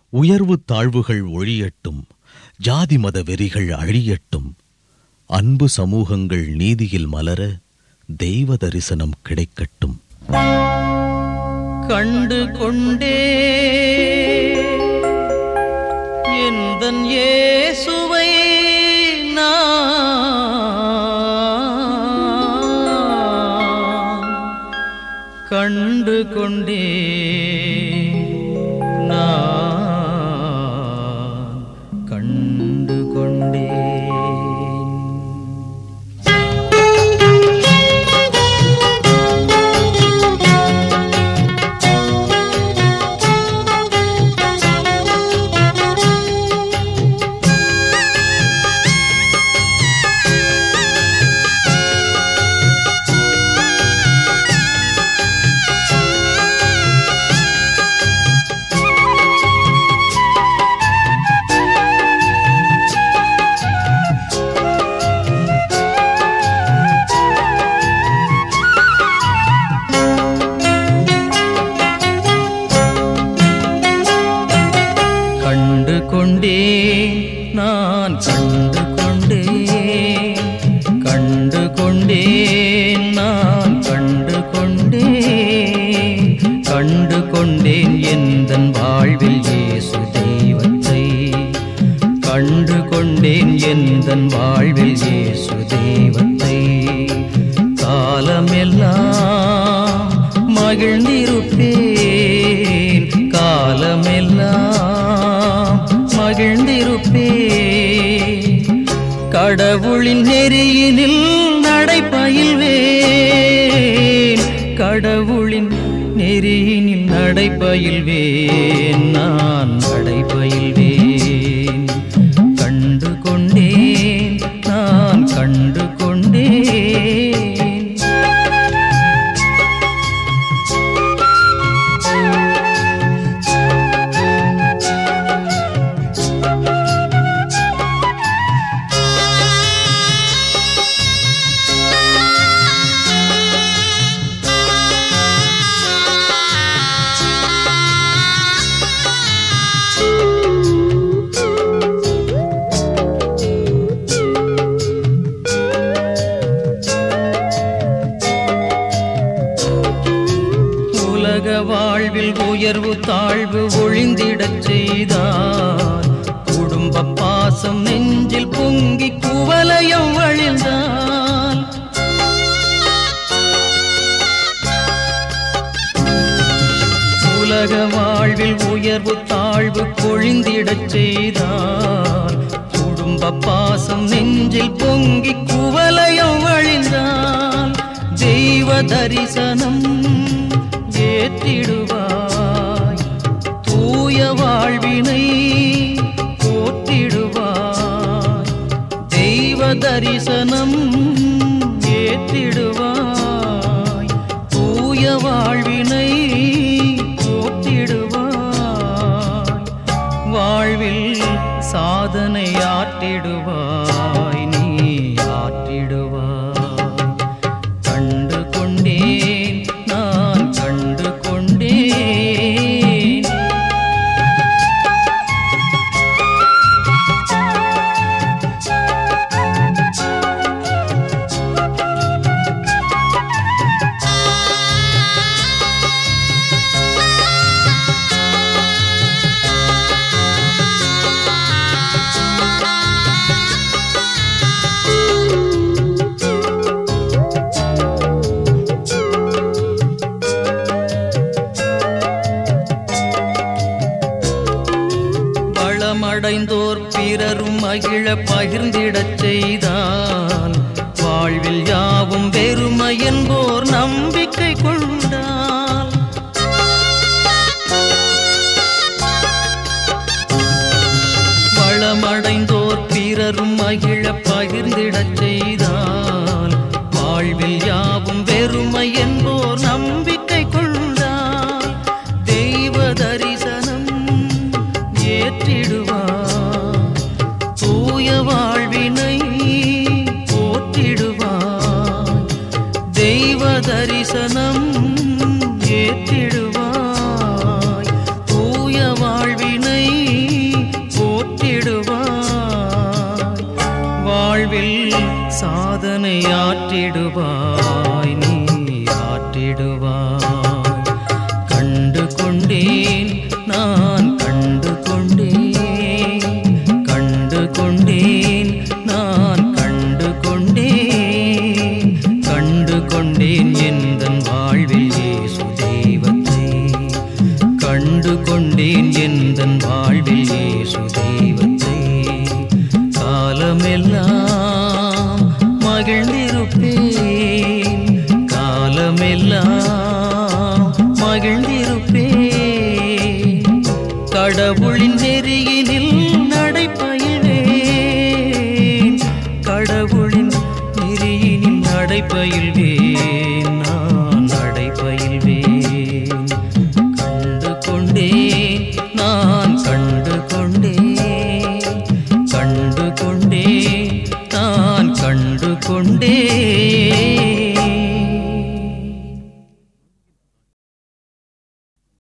உயர்வு தாழ்வுகள் ஒழியட்டும் ஜாதி மத வெறிகள் அழியட்டும் அன்பு சமூகங்கள் நீதியில் மலர தெய்வ தரிசனம் கிடைக்கட்டும் கண்டு கொண்டே எந்தன் இயேசுவை நான் கண்டு கொண்டே நான் கண்டு கொண்டேன் கண்டு கொண்டே நான் கண்டு கொண்டே கண்டு கொண்டே நான் கண்டு கொண்டே கண்டு கொண்டேன் எந்தன் வாழ்வில் இயேசு தெய்வத்தை கண்டு கொண்டேன் எந்தன் வாழ்வில் இயேசு தெய்வத்தை காலமெல்லாம் மகிழ்ந்திருப்பேன் காலமெல்லாம் மகிழ்ந்திருப்பேன் கடவுளின் நெறியினில் நடைபயில்வேன் கடவுளின் நெறியினில் நடைபயில்வேன் நான் நடைபயில்வேன் கண்டு கொண்டேன் நான் கண்டு கொண்டேன் உலக வாழ்வில் உயர்வு தாழ்வு ஒழிந்திடச் செய்தார் குடும்ப பாசம் நெஞ்சில் பொங்கி குவலயம் வழிந்தான் உலக வாழ்வில் உயர்வு தாழ்வு பொழிந்திடச் செய்தார் குடும்ப பாசம் நெஞ்சில் பொங்கி குவலயம் வழிந்தான் தெய்வ தரிசனம் ஏற்றிடுவாய் தூய வாழ்வினை போற்றிடுவாய் தெய்வ தரிசனம் ஏற்றிடுவாய் தூய வாழ்வினை போற்றிடுவாய் வாழ்வில் சாதனை ஆற்றிடுவாய் நீ ஆற்றிடுவாய் கண்டு கொண்டேன் நான் கண்டு கொண்டேன் வளமடைந்தோர் பிறரும் மகிழ பகிர்ந்திடச் செய்தான் வாழ்வில் யாவும் வெறுமை என்போர் நம்பிக்கை கொண்டால் வளமடைந்தோர் பிறரும் மகிழ பகிர்ந்திடச் செய்தால் வாழ்வில் யாவும் வெறுமை என்போர் நம்பிக்கை கொண்டால் தெய்வ தரிசனம் ஏற்றிடுவார் தூய வாழ்வினை போற்றிடுவார் தெய்வ தரிசனம் ஏற்றிடுவாய் தூய வாழ்வினை ஆற்றிடுவாய் நீ ஆற்றிடுவாய் கண்டு கொண்டேன் நான் கண்டு கொண்டேன் கண்டு கொண்டேன் நான் கண்டு கொண்டேன் கண்டு கொண்டேன் எந்தன் வாழ்வில் இயேசு தெய்வத்தை கண்டு கொண்டேன் எந்தன் வாழ்வில் இயேசு தெய்வத்தை காலமெல்லாம் மகிழ்ந்திருப்பேன் காலமெல்லாம் மகிழ்ந்திருப்பேன் கடவுளின் நெறியினில் நடைபயில்வேன் கடவுளின் நெறியினில் நடைபயில்வேன் நான் நடைபயில்வேன் கண்டு கொண்டேன் நான் கண்டு கொண்டேன் கண்டு கொண்டேன் நான் கண்டு கொண்டேன்